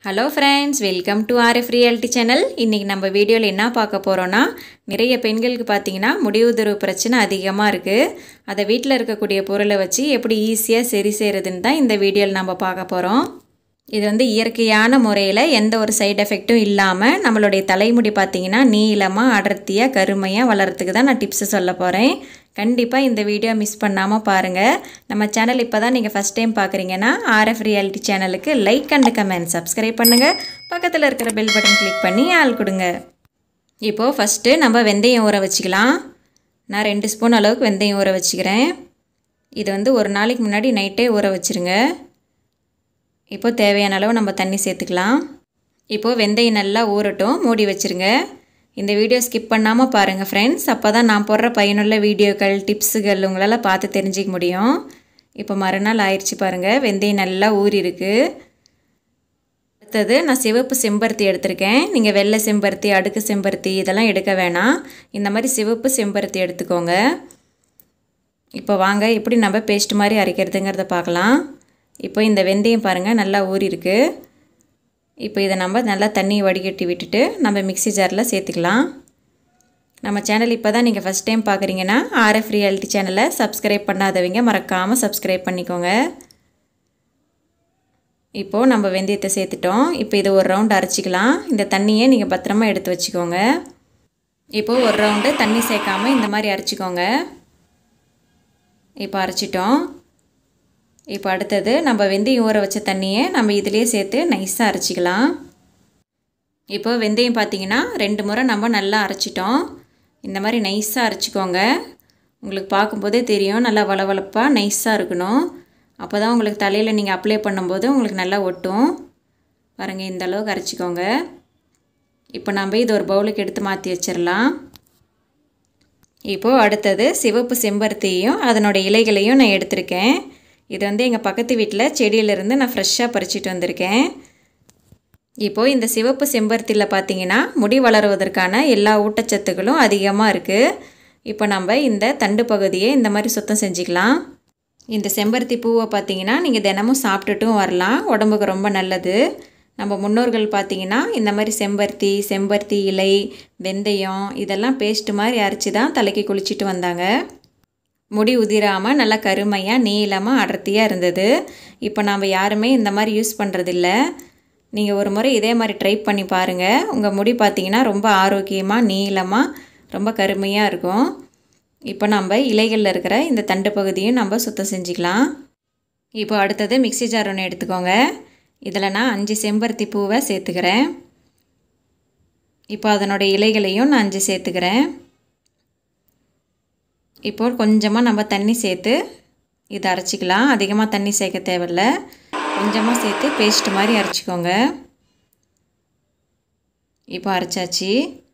hello friends welcome to RF reality channel இன்றைக்கி நம்ம வீடியோவில் என்ன பார்க்க போகிறோன்னா நிறைய பெண்களுக்கு பார்த்தீங்கன்னா முடிவுதர்வு பிரச்சனை அதிகமாக இருக்குது அதை வீட்டில் இருக்கக்கூடிய பொருளை வச்சு எப்படி ஈஸியாக சரி செய்கிறதுன்னு தான் இந்த வீடியோவில் நம்ம பார்க்க போகிறோம் இது வந்து இயற்கையான முறையில் எந்த ஒரு சைடு எஃபெக்ட்டும் இல்லாமல் நம்மளுடைய தலைமுடி பார்த்தீங்கன்னா நீளமாக அடர்த்தியாக கருமையாக வளர்கிறதுக்கு தான் நான் டிப்ஸு சொல்ல போகிறேன் கண்டிப்பாக இந்த வீடியோ மிஸ் பண்ணாமல் பாருங்கள் நம்ம சேனல் இப்போ தான் நீங்கள் ஃபஸ்ட் டைம் பார்க்குறீங்கன்னா ஆர்எஃப் ரியாலிட்டி சேனலுக்கு லைக் அண்ட் கமெண்ட் சப்ஸ்கிரைப் பண்ணுங்கள் பக்கத்தில் இருக்கிற பெல் பட்டன் கிளிக் பண்ணி ஆள் கொடுங்க இப்போது ஃபஸ்ட்டு நம்ம வெந்தயம் ஊற வச்சுக்கலாம் நான் ரெண்டு ஸ்பூன் அளவுக்கு வெந்தயம் ஊற வச்சுக்கிறேன் இது வந்து ஒரு நாளைக்கு முன்னாடி நைட்டே ஊற வச்சுருங்க இப்போது தேவையான அளவு நம்ம தண்ணி சேர்த்துக்கலாம் இப்போது வெந்தயம் நல்லா ஊறட்டும் மூடி வச்சுருங்க இந்த வீடியோ ஸ்கிப் பண்ணாமல் பாருங்கள் ஃப்ரெண்ட்ஸ் அப்போ தான் நான் போடுற பயனுள்ள வீடியோக்கள் டிப்ஸுகள் உங்களால் பார்த்து தெரிஞ்சிக்க முடியும் இப்போ மறுநாள் ஆயிடுச்சு பாருங்கள் வெந்தயம் நல்லா ஊறி இருக்குது அடுத்தது நான் சிவப்பு செம்பருத்தி எடுத்திருக்கேன் நீங்கள் வெள்ளை செம்பருத்தி அடுக்கு செம்பருத்தி இதெல்லாம் எடுக்க வேணாம் இந்த மாதிரி சிவப்பு செம்பருத்தி எடுத்துக்கோங்க இப்போ வாங்க எப்படி நம்ம பேஸ்ட் மாதிரி அரைக்கிறதுங்கிறத பார்க்கலாம் இப்போ இந்த வெந்தயம் பாருங்கள் நல்லா ஊறி இருக்கு இப்போ இதை நம்ம நல்லா தண்ணி வடிகட்டி விட்டுட்டு நம்ம மிக்சி ஜாரில் சேர்த்துக்கலாம் நம்ம சேனல் இப்போ தான் நீங்கள் ஃபஸ்ட் டைம் பார்க்குறீங்கன்னா ஆர்எஃப் ரியாலிட்டி சேனலை சப்ஸ்கிரைப் பண்ணாதவங்க மறக்காமல் சப்ஸ்கிரைப் பண்ணிக்கோங்க இப்போது நம்ம வெந்தயத்தை சேர்த்துட்டோம் இப்போ இதை ஒரு ரவுண்டு அரைச்சிக்கலாம் இந்த தண்ணியை நீங்கள் பத்திரமா எடுத்து வச்சுக்கோங்க இப்போது ஒரு ரவுண்டு தண்ணி சேர்க்காமல் இந்த மாதிரி அரைச்சிக்கோங்க இப்போ அரைச்சிட்டோம் இப்போ அடுத்தது நம்ம வெந்தயம் ஊற வச்ச தண்ணியை நம்ம இதிலே சேர்த்து நைஸாக அரைச்சிக்கலாம் இப்போ வெந்தயம் பார்த்திங்கன்னா ரெண்டு முறை நம்ம நல்லா அரைச்சிட்டோம் இந்த மாதிரி நைஸாக அரைச்சிக்கோங்க உங்களுக்கு பார்க்கும்போதே தெரியும் நல்லா வளவளப்பாக நைஸாக இருக்கணும் அப்போ தான் உங்களுக்கு தலையில் நீங்கள் அப்ளை பண்ணும்போது உங்களுக்கு நல்லா ஒட்டும் பாருங்கள் இந்த அளவுக்கு அரைச்சிக்கோங்க இப்போ நம்ம இது ஒரு பவுலுக்கு எடுத்து மாற்றி வச்சிடலாம் இப்போது அடுத்தது சிவப்பு செம்பருத்தியும் அதனோட இலைகளையும் நான் எடுத்திருக்கேன் இது வந்து எங்கள் பக்கத்து வீட்டில் செடியிலேருந்து நான் ஃப்ரெஷ்ஷாக பறிச்சிட்டு வந்திருக்கேன் இப்போது இந்த சிவப்பு செம்பருத்தியில் பார்த்தீங்கன்னா முடி வளருவதற்கான எல்லா ஊட்டச்சத்துக்களும் அதிகமாக இருக்குது இப்போ நம்ம இந்த தண்டு பகுதியை இந்த மாதிரி சுத்தம் செஞ்சுக்கலாம் இந்த செம்பருத்தி பூவை பார்த்தீங்கன்னா நீங்கள் தினமும் சாப்பிட்டுட்டும் வரலாம் உடம்புக்கு ரொம்ப நல்லது நம்ம முன்னோர்கள் பார்த்தீங்கன்னா இந்த மாதிரி செம்பருத்தி செம்பருத்தி இலை வெந்தயம் இதெல்லாம் பேஸ்ட்டு மாதிரி அரைச்சி தான் தலைக்கு குளிச்சுட்டு வந்தாங்க முடி உதிராமல் நல்லா கருமையாக நீளமாக அடர்த்தியாக இருந்தது இப்போ நாம் யாருமே இந்த மாதிரி யூஸ் பண்ணுறதில்ல நீங்கள் ஒரு முறை இதே மாதிரி ட்ரை பண்ணி பாருங்கள் உங்கள் முடி பார்த்திங்கன்னா ரொம்ப ஆரோக்கியமாக நீளமாக ரொம்ப கருமையாக இருக்கும் இப்போ நம்ம இலைகளில் இருக்கிற இந்த தண்டு பகுதியும் நம்ம சுத்தம் செஞ்சுக்கலாம் இப்போ அடுத்தது மிக்சி ஜார் ஒன்று எடுத்துக்கோங்க இதில் நான் அஞ்சு செம்பருத்தி பூவை சேர்த்துக்கிறேன் இப்போ அதனுடைய இலைகளையும் நான் அஞ்சு சேர்த்துக்கிறேன் இப்போ கொஞ்சமாக நம்ம தண்ணி சேர்த்து இதை அரைச்சிக்கலாம் அதிகமாக தண்ணி சேர்க்க தேவையில்ல கொஞ்சமாக சேர்த்து பேஸ்ட் மாதிரி அரைச்சிக்கோங்க இப்போ அரைச்சாச்சு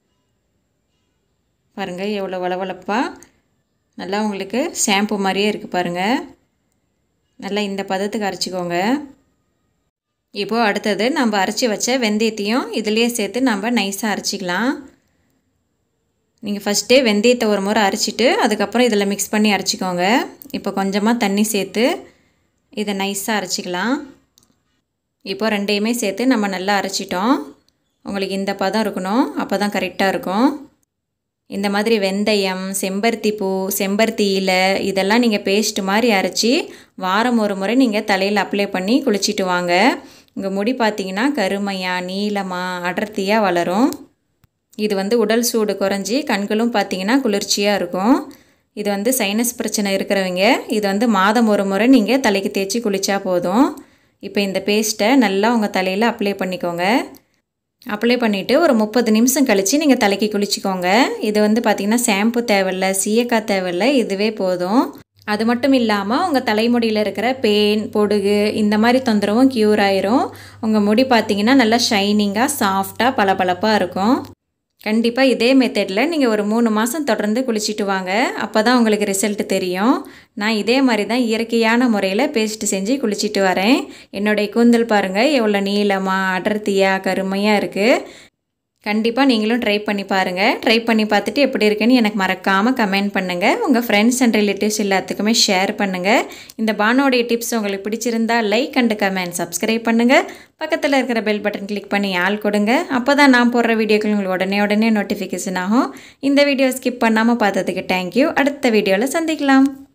பாருங்கள் எவ்வளோ வளவளப்பாக நல்லா உங்களுக்கு ஷாம்பு மாதிரியே இருக்குது பாருங்கள் நல்லா இந்த பதத்துக்கு அரைச்சிக்கோங்க இப்போது அடுத்தது நம்ம அரைச்சி வச்ச வெந்தயத்தையும் இதுலேயே சேர்த்து நம்ம நைஸாக அரைச்சிக்கலாம் நீங்கள் ஃபஸ்ட்டே வெந்தயத்தை ஒரு முறை அரைச்சிட்டு அதுக்கப்புறம் இதில் மிக்ஸ் பண்ணி அரைச்சிக்கோங்க இப்போ கொஞ்சமாக தண்ணி சேர்த்து இதை நைஸாக அரைச்சிக்கலாம் இப்போ ரெண்டையுமே சேர்த்து நம்ம நல்லா அரைச்சிட்டோம் உங்களுக்கு இந்த பதம் இருக்கணும் அப்போ தான் கரெக்டாக இருக்கும் இந்த மாதிரி வெந்தயம் செம்பருத்தி பூ செம்பருத்தி இலை இதெல்லாம் நீங்கள் பேஸ்ட் மாதிரி அரைச்சி வாரம் ஒரு முறை நீங்கள் தலையில் அப்ளை பண்ணி குளிச்சுட்டு வாங்க உங்கள் முடி பார்த்தீங்கன்னா கருமையாக நீளமாக அடர்த்தியாக வளரும் இது வந்து உடல் சூடு குறைஞ்சி கண்களும் பார்த்திங்கன்னா குளிர்ச்சியாக இருக்கும் இது வந்து சைனஸ் பிரச்சனை இருக்கிறவங்க இது வந்து மாதம் ஒரு முறை நீங்கள் தலைக்கு தேய்ச்சி குளித்தா போதும் இப்போ இந்த பேஸ்ட்டை நல்லா உங்கள் தலையில் அப்ளை பண்ணிக்கோங்க அப்ளை பண்ணிவிட்டு ஒரு முப்பது நிமிஷம் கழித்து நீங்கள் தலைக்கு குளிச்சிக்கோங்க இது வந்து பார்த்திங்கன்னா ஷாம்பு தேவையில்ல சீயக்காய் தேவையில்ல இதுவே போதும் அது மட்டும் இல்லாமல் உங்கள் தலைமுடியில் இருக்கிற பெயின் பொடுகு இந்த மாதிரி தொந்தரவும் க்யூர் ஆயிரும் உங்கள் முடி பார்த்திங்கன்னா நல்லா ஷைனிங்காக சாஃப்டாக பளபளப்பாக இருக்கும் கண்டிப்பாக இதே மெத்தடில் நீங்கள் ஒரு மூணு மாதம் தொடர்ந்து குளிச்சுட்டு வாங்க அப்போ தான் உங்களுக்கு ரிசல்ட் தெரியும் நான் இதே மாதிரி தான் இயற்கையான முறையில் பேஸ்ட்டு செஞ்சு குளிச்சுட்டு வரேன் என்னுடைய கூந்தல் பாருங்கள் எவ்வளோ நீளமாக அடர்த்தியாக கருமையாக இருக்குது கண்டிப்பாக நீங்களும் ட்ரை பண்ணி பாருங்கள் ட்ரை பண்ணி பார்த்துட்டு எப்படி இருக்குன்னு எனக்கு மறக்காமல் கமெண்ட் பண்ணுங்கள் உங்கள் ஃப்ரெண்ட்ஸ் அண்ட் ரிலேட்டிவ்ஸ் எல்லாத்துக்குமே ஷேர் பண்ணுங்கள் இந்த பானோடைய டிப்ஸ் உங்களுக்கு பிடிச்சிருந்தா லைக் அண்ட் கமெண்ட் சப்ஸ்கிரைப் பண்ணுங்கள் பக்கத்தில் இருக்கிற பெல் பட்டன் கிளிக் பண்ணி ஆள் கொடுங்க அப்போ தான் நான் போடுற வீடியோக்கள் உங்களுக்கு உடனே உடனே நோட்டிஃபிகேஷன் ஆகும் இந்த வீடியோ ஸ்கிப் பண்ணாமல் பார்த்ததுக்கு தேங்க்யூ அடுத்த வீடியோவில் சந்திக்கலாம்